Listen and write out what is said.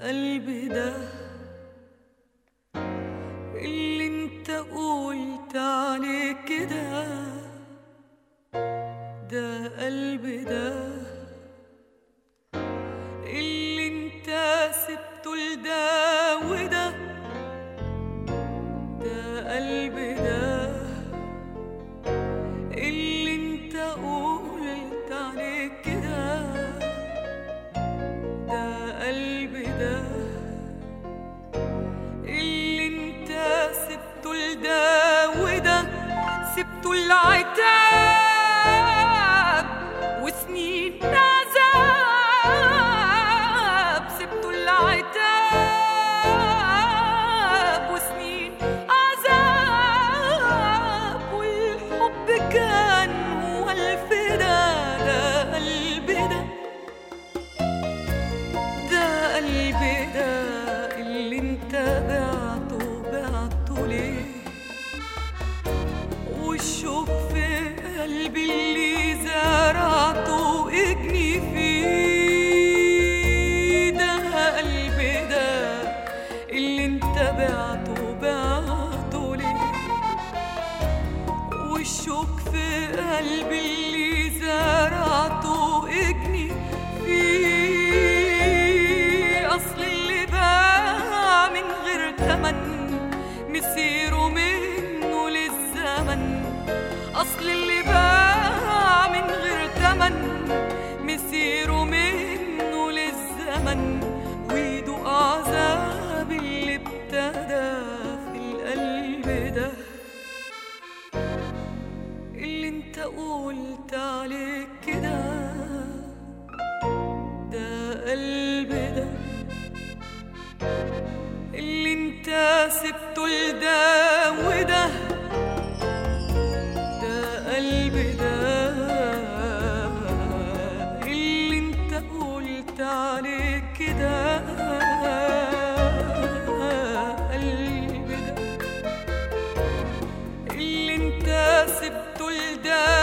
قلبي ده اللي انت قلت عليه كده ده قلبي ده اللي انت سبته لده وده ده قلبي ده اللي انت قلت عليه كده ده قلبي ده اللي انت سبته لده وده سبته العتاب وسنين عذاب سبته العتاب وسنين عذاب والحب كان هو الفدا ده قلبي ده ده قلبي ده اللي انت بعته بعته ليه والشوق في قلبي اللي زرعته اجني فيه ده قلبي ده اللي انت بعته بعته ليه والشوق في قلبي اللي زرعته اجني فيه اصل اللي باع من غير تمن مسيره منه للزمن اصل اللي باع من غير تمن مسيره منه للزمن ويدوق عذاب اللي ابتدى في القلب ده اللي انت قلت عليه كده ده قلبي ده اللي انت سبته لده وده ده قلبي ده اللي انت قلت عليه كده قلبي ده اللي انت سبته لده